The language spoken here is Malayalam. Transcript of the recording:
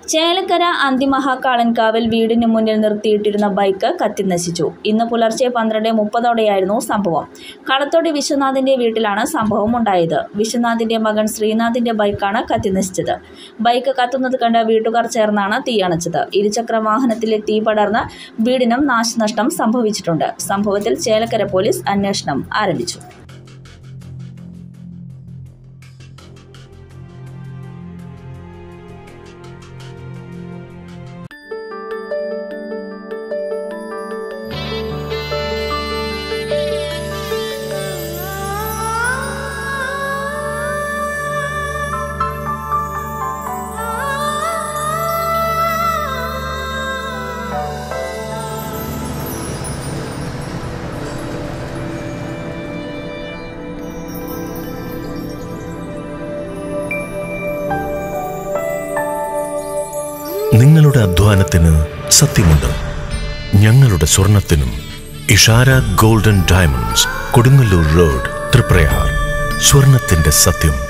ചേലക്കര അന്തിമഹാകാളൻകാവിൽ വീടിന് മുന്നിൽ നിർത്തിയിട്ടിരുന്ന ബൈക്ക് കത്തിനശിച്ചു ഇന്ന് പുലർച്ചെ പന്ത്രണ്ട് മുപ്പതോടെയായിരുന്നു സംഭവം കളത്തോടി വിശ്വനാഥിന്റെ വീട്ടിലാണ് സംഭവം ഉണ്ടായത് വിശ്വനാഥിന്റെ മകൻ ശ്രീനാഥിന്റെ ബൈക്കാണ് കത്തിനശിച്ചത് ബൈക്ക് കത്തുന്നത് കണ്ട് വീട്ടുകാർ ചേർന്നാണ് തീയണച്ചത് ഇരുചക്ര വാഹനത്തിലെ തീ പടർന്ന് വീടിനും നാശനഷ്ടം സംഭവിച്ചിട്ടുണ്ട് സംഭവത്തിൽ ചേലക്കര പോലീസ് അന്വേഷണം ആരംഭിച്ചു നിങ്ങളുടെ അധ്വാനത്തിന് സത്യമുണ്ട് ഞങ്ങളുടെ സ്വർണത്തിനും Ishara golden diamonds Kodungallur road Triprayar സ്വർണത്തിന്റെ സത്യം